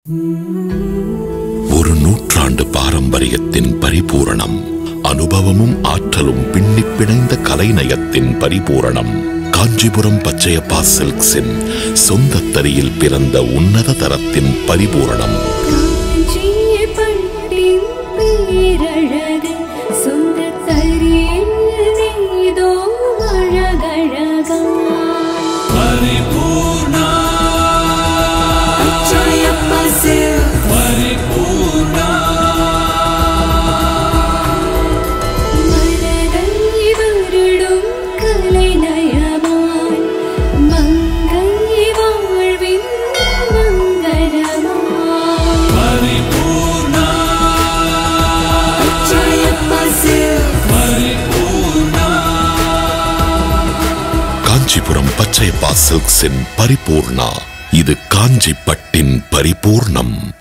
ஒரு நூற்றாண்டு பாரம்பரியத்தின் பரிபூரணம் அனுபவமும் ஆற்றலும் பின்னிப் பிணைந்த கலைநயத்தின் பரிபூரணம் காஞ்சிபுரம் பச்சையப்பா சில்க்ஸின் சொந்த தரியில் பிறந்த உன்னத தரத்தின் பரிபூரணம் காஞ்சிய பட்டின் பேரழகு சொந்த தரியில் நெய்தோ அழகழகா பச்சையப்பா silk. மனதை வருடும் கலைநயமாய் மங்கை வாழ்வின் மங்களமாய் பச்சையப்பா silk. காஞ்சிபுரம் பச்சையப்பா சில்க்ஸின் பரிபூர்ணா இது காஞ்சி பட்டின் பரிபூர்ணம்